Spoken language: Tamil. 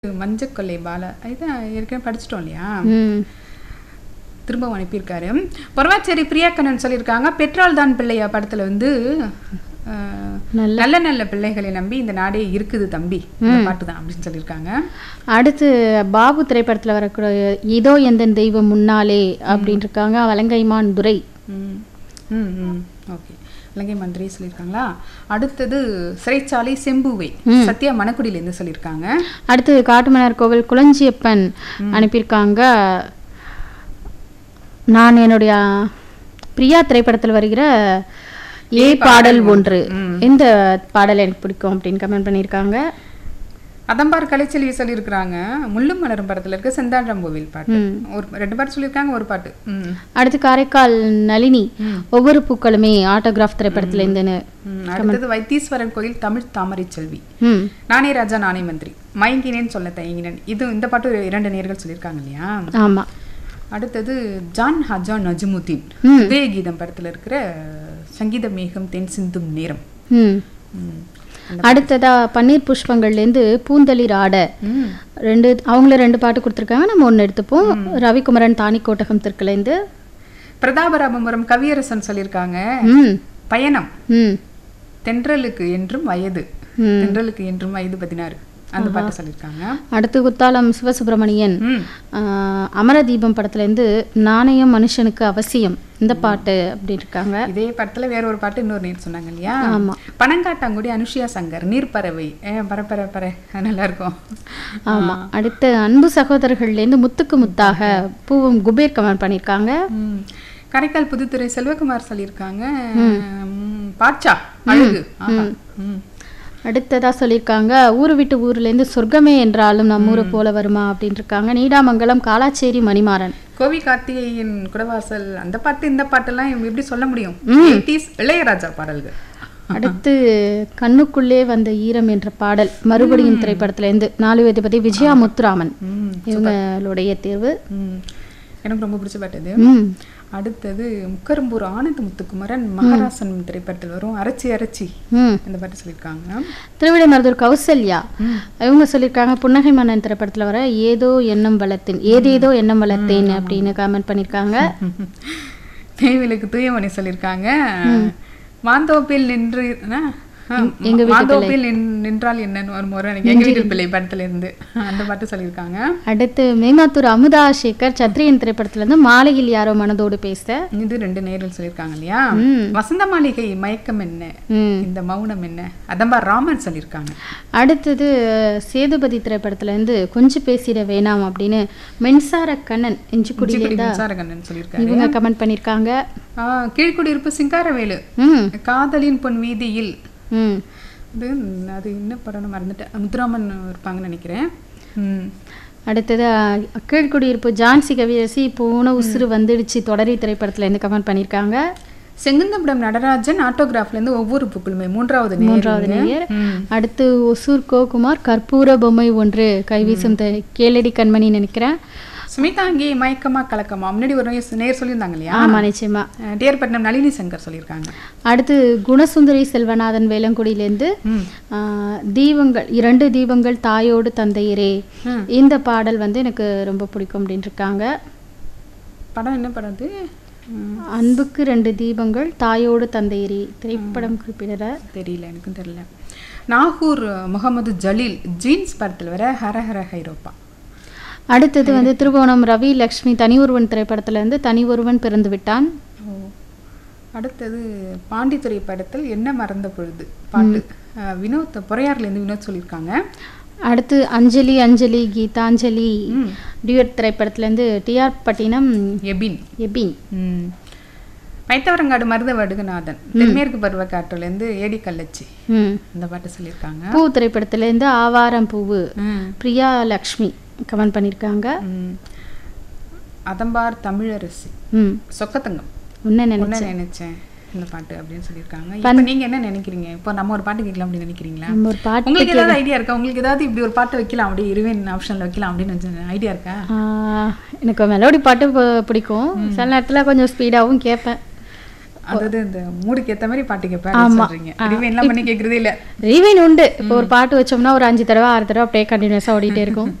மஞ்சக்கொல்லை பாலா இதான் ஏற்கனவே படிச்சிட்டோம் இல்லையா ம் திரும்பவும் அனுப்பியிருக்காரு பொறவாச்சேரி பிரியாக்கண்ணன் சொல்லியிருக்காங்க பெட்ரோல் தான் பிள்ளையா படத்துல வந்து அஹ், நல்ல நல்ல நல்ல பிள்ளைகளை நம்பி இந்த நாடே இருக்குது தம்பி இந்த பாட்டு தான் அப்படின்னு சொல்லியிருக்காங்க அடுத்து பாபு திரைப்படத்தில் வரக்கூடிய இதோ எந்த தெய்வம் முன்னாலே அப்படின்னு இருக்காங்க வலங்கைமான் துரை ம் ம் ம் ஓகே இலங்கை மந்திரி சொல்லியிருக்காங்களா அடுத்தது சிறைச்சாலை செம்புவை சத்யா மணக்குடியிலேருந்து சொல்லியிருக்காங்க அடுத்து காட்டுமன்னார் கோவில் குளஞ்சியப்பன் அனுப்பியிருக்காங்க நான் என்னுடைய பிரியா திரைப்படத்தில் வருகிற ஏ பாடல் ஒன்று இந்த பாடல் எனக்கு பிடிக்கும் அப்படின்னு கமெண்ட் பண்ணியிருக்காங்க அதம்பார் கலைச்செல்வி சொல்லியிருக்கிறாங்க முள்ளும் மலரும் படத்துல இருக்க செந்தாழம்பூவில் பாட்டு ம். ஒரு ரெண்டு பாட்டு சொல்லியிருக்காங்க ஒரு பாட்டு ம் அடுத்து காரைக்கால் நளினி ஒவ்வொரு பூக்களுமே ஆட்டோகிராஃப் திரைப்படத்துல இருந்துன்னு ம், அடுத்தது வைத்தீஸ்வரன் கோயில் தமிழ் தாமரை செல்வி ம் நானே ராஜா நானே மந்திரி மயங்கினேன் சொல்ல தயங்கினேன் இது இந்த பாட்டு ஒரு இரண்டு நேர்கள் சொல்லியிருக்காங்க இல்லையா ஆமா அடுத்தது ஜான் ஹஜான் நஜ்முதீன் ம். உதய கீதம் படத்துல இருக்கிற சங்கீத மேகம் தென் சிந்தும் நேரம் ம் ம். அடுத்ததா பன்னீர் புஷ்பங்கள்லேருந்து பூந்தளிர் ஆட ம். ரெண்டு அவங்கள ரெண்டு பாட்டு கொடுத்துருக்காங்க நம்ம ஒன்று எடுத்துப்போம் ரவிக்குமரன் தானிக்கோட்டகம் திருக்கலேந்து பிரதாபராமபுரம் கவியரசன் சொல்லியிருக்காங்க ம் பயணம் ம் தென்றலுக்கு என்றும் வயது ம். தென்றலுக்கு என்றும் வயது பதினாறு அந்த பாட்டு சொல்லியிருக்காங்க அடுத்து குத்தாலம் சிவசுப்பிரமணியன் ம் ஆஹ், அமரதீபம் படத்துலேருந்து நாணயம் மனுஷனுக்கு அவசியம் இந்த பாட்டு அப்படின்னு இருக்காங்க இதே படத்துல வேற ஒரு பாட்டு இன்னொரு நீர் சொன்னாங்க இல்லையா ஆமா. பனங்காட்டாங்குடி அனுஷியா சங்கர் நீர்ப்பறவை ஏ பர பர பர அது நல்லா இருக்கும் ஆமா அடுத்து அன்பு சகோதரர்கள்லேருந்து முத்துக்கு முத்தாக பூவும் குபேர் கமெண்ட் பண்ணியிருக்காங்க ம். காரைக்கால் புதுத்துறை செல்வகுமார் சொல்லியிருக்காங்க ம், பாட்சா அழகு ஆஹா. ம். அடுத்ததா சொல்லியிருக்காங்க ஊரு விட்டு ஊர்லேருந்து சொர்க்கமே என்றாலும் நம்ம ஊரை போல வருமா அப்படின்னு இருக்காங்க நீடாமங்கலம் காலாச்சேரி மணிமாறன் கோவி கார்த்திகேயன் குடவாசல் அந்த பாட்டு இந்த பாட்டெல்லாம் இவங்க எப்படி சொல்ல முடியும் 80s இளையராஜா பாடல்கள் அடுத்து கண்ணுக்குள்ளே வந்த ஈரம் என்ற பாடல் மறுபடியும் திரைப்படத்திலேருந்து நாலு வயதுபதி விஜயா முத்துராமன் ம். இவங்களுடைய தேர்வு ம். எனக்கு ரொம்ப பிடிச்ச பாட்டு இது ம் அடுத்தது முக்கரும்பூர் ஆனந்த் முத்துக்குமரன் மகாராசன் திரைப்படத்தில் வரும் அரைச்சி அரைச்சி ம் அந்த பாட்டு சொல்லியிருக்காங்க திருவிடைமருதூர் கௌசல்யா இவங்க சொல்லியிருக்காங்க புன்னகை மன்னன் திரைப்படத்துல வர ஏதோ எண்ணம் வளர்த்தேன் ஏதேதோ எண்ணம் வளர்த்தேன் அப்படின்னு கமெண்ட் பண்ணியிருக்காங்க தேவிலுக்கு தூயமணி சொல்லியிருக்காங்க மாந்தோப்பில் நின்று ஆ, ஆ, எங்க வீட்டு மாந்தோப்பில் நின்- நின்றால் என்னன்னு ஒரு முறை எனக்கு எங்க வீட்டு பிள்ளை படத்துல இருந்து அந்த பாட்டு சொல்லியிருக்காங்க அடுத்து மேமாத்தூர் அமுதா சேகர் சத்ரியன் திரைப்படத்துல இருந்து மாலையில் யாரோ மனதோடு பேச இது ரெண்டு நேரில் சொல்லியிருக்காங்க இல்லையா ம். வசந்த மாளிகை மயக்கம் என்ன ம் இந்த மௌனம் என்ன அதம்பா ராமன் சொல்லியிருக்காங்க அடுத்தது சேதுபதி திரைப்படத்துல இருந்து கொஞ்சம் பேசிட வேணாம் அப்படின்னு மின்சார கண்ணன் இஞ்சிக்குடியில குச்சிக்குடி மின்சாரகண்ணன் சொல்லியிருக்காரு இவங்க கமெண்ட் பண்ணியிருக்காங்க ஆ, கீழ்குடியிருப்பு சிங்காரவேலு ம் காதலின் பொன் வீதியில் ம் அது அது என்ன படம் மறந்துட்டேன் முத்துராமன் இருப்பாங்கன்னு நினைக்கிறேன் ம் அடுத்தது கீழ்குடியிருப்பு ஜான்சி கவியரசி போன உசுறு வந்துடுச்சு தொடரி திரைப்படத்துல இருந்து கமெண்ட் பண்ணியிருக்காங்க செங்குந்தபுரம் நடராஜன் ஆட்டோகிராஃப்ல இருந்து ஒவ்வொரு புக்களுமே மூன்றாவது நேயர் மூன்றாவது இவங்க. நேயர் ம். அடுத்து ஒசூர் கோகுமார் கற்பூர பொம்மை ஒன்று கைவீசும் த- கேளடி கண்மணி நினைக்கிறேன் சுமிதா அங்கே மயக்கமா கலக்கமா முன்னாடி ஒரு நேயர் நேயர் சொல்லியிருந்தாங்க இல்லையா ஆமா நிச்சயமா அஹ், டிஆர்பட்டினம் நளினி சங்கர் சொல்லியிருக்காங்க அடுத்து குணசுந்தரி செல்வநாதன் வேலங்குடியிலேருந்து ம். ஆஹ், தீபங்கள் இரண்டு தீபங்கள் தாயோடு தந்தையரே ம். இந்த பாடல் வந்து எனக்கு ரொம்ப பிடிக்கும் அப்படின்னு இருக்காங்க படம் என்ன படம் அது ம், அன்புக்கு ரெண்டு தீபங்கள் தாயோடு தந்தையரே திரைப்படம் குறிப்பிடற தெரியல எனக்கும் தெரியல நாகூர் முகமது ஜலீல் ஜீன்ஸ் படத்தில் வர ஹர ஹர ஹைரோப்பா அடுத்தது வந்து திருவோணம் ரவி லக்ஷ்மி தனி ஒருவன் திரைப்படத்துல இருந்து தனி ஒருவன் பிறந்து விட்டான் ஓ அடுத்தது பாண்டித்துறை படத்தில் என்ன மறந்த பொழுது பாட்டு அஹ், வினோத் பொறையார்லேருந்து வினோத் சொல்லியிருக்காங்க அடுத்து அஞ்சலி அஞ்சலி கீதாஞ்சலி ம். டியூட் திரைப்படத்துல இருந்து டிஆர் பட்டினம் எபின் எபின் ம். மைத்தவரங்காடு மருத வடுகநாதன் தென்மேற்கு பருவ காற்றுலேருந்து ஏடி கள்ளச்சி ம் இந்த பாட்டு சொல்லியிருக்காங்க பூ திரைப்படத்துல இருந்து ஆவாரம் பூவு ம். பிரியா லக்ஷ்மி கமெண்ட் பண்ணியிருக்காங்க ம். அதம்பார் தமிழரசி ம் சொக்கத்தங்கம் உன்ன நினை ஒன்ன நினைச்சேன் இந்த பாட்டு அப்படின்னு சொல்லியிருக்காங்க இப்போ நீங்க என்ன நினைக்கிறீங்க இப்போ நம்ம ஒரு பாட்டு கேட்கலாம் அப்படின்னு நினைக்கிறீங்களா நம்ம ஒரு பாட்டு உங்களுக்கு ஏதாவது ஐடியா இருக்கா உங்களுக்கு ஏதாவது இப்படி ஒரு பாட்டு வைக்கலாம் அப்படியே இருவேன் ஆப்ஷன்ல வைக்கலாம் அப்படின்னு ஐடியா இருக்கா ஆஹ், எனக்கு மெலோடி பாட்டு ப- பிடிக்கும் சில நேரத்துல கொஞ்சம் ஸ்பீடாகவும் கேட்பேன் அதாவது இந்த மூடுக்கு ஏத்த மாதிரி பாட்டு கேட்பேன் சொல்றீங்க ரிவைன்லாம் பண்ணி கேக்குறதே இல்ல ரீவைன் உண்டு இப்போ ஒரு பாட்டு வச்சோம்னா ஒரு அஞ்சு தடவை ஆறு தடவை அப்படியே கண்டினியூஸாக ஓடிட்டே இருக்கும்